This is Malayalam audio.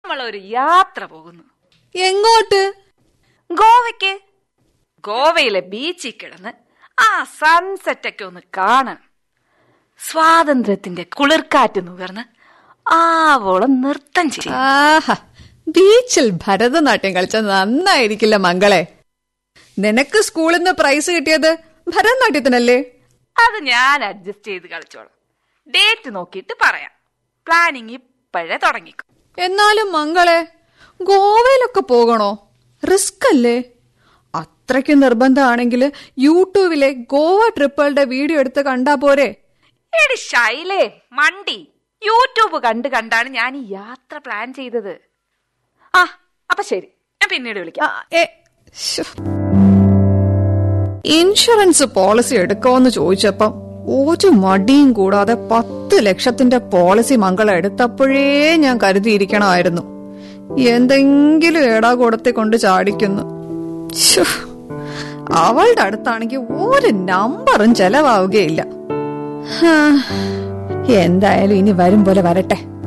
നമ്മളൊരു യാത്ര പോകുന്നു എങ്ങോട്ട് ഗോവയ്ക്ക് ഗോവയിലെ ബീച്ചിൽ കിടന്ന് ആ സൺസെറ്റ് ഒക്കെ ഒന്ന് കാണണം സ്വാതന്ത്ര്യത്തിന്റെ കുളിർക്കാറ്റ് നുകർന്ന് ആവോളം നൃത്തം ചെയ്യും ആഹാ ബീച്ചിൽ ഭരതനാട്യം കളിച്ച നന്നായിരിക്കില്ല മംഗളെ നിനക്ക് സ്കൂളിൽ നിന്ന് പ്രൈസ് കിട്ടിയത് ഭരതനാട്യത്തിനല്ലേ അത് ഞാൻ അഡ്ജസ്റ്റ് ചെയ്ത് കളിച്ചോളാം ഡേറ്റ് നോക്കിയിട്ട് പറയാം പ്ലാനിങ് ഇപ്പോഴേ തുടങ്ങിക്കും എന്നാലും മംഗളെ ഗോവയിലൊക്കെ പോകണോ റിസ്ക് അല്ലേ അത്രയ്ക്ക് നിർബന്ധമാണെങ്കിൽ യൂട്യൂബിലെ ഗോവ ട്രിപ്പുകളുടെ വീഡിയോ എടുത്ത് കണ്ടാ പോരെ എടി ശൈലേ മണ്ടി യൂട്യൂബ് കണ്ട് കണ്ടാണ് ഞാൻ ഈ യാത്ര പ്ലാൻ ചെയ്തത് ആ അപ്പൊ ശരി ഞാൻ പിന്നീട് വിളിക്കാം ആ, ഏ, ശ്ശോ. ഇൻഷുറൻസ് പോളിസി എടുക്കാമെന്ന് ചോദിച്ചപ്പം ഒരു മടിയും കൂടാതെ പത്ത് ലക്ഷത്തിന്റെ പോളിസി മംഗള എടുത്തപ്പോഴേ ഞാൻ കരുതിയിരിക്കണമായിരുന്നു എന്തെങ്കിലും ഏടാകൂടത്തെ കൊണ്ട് ചാടിക്കുന്നു ശ്ശോ. അവളുടെ അടുത്താണെങ്കിൽ ഒരു നമ്പറും ചെലവാവുകയില്ല ഹാ. എന്തായാലും ഇനി വരും പോലെ വരട്ടെ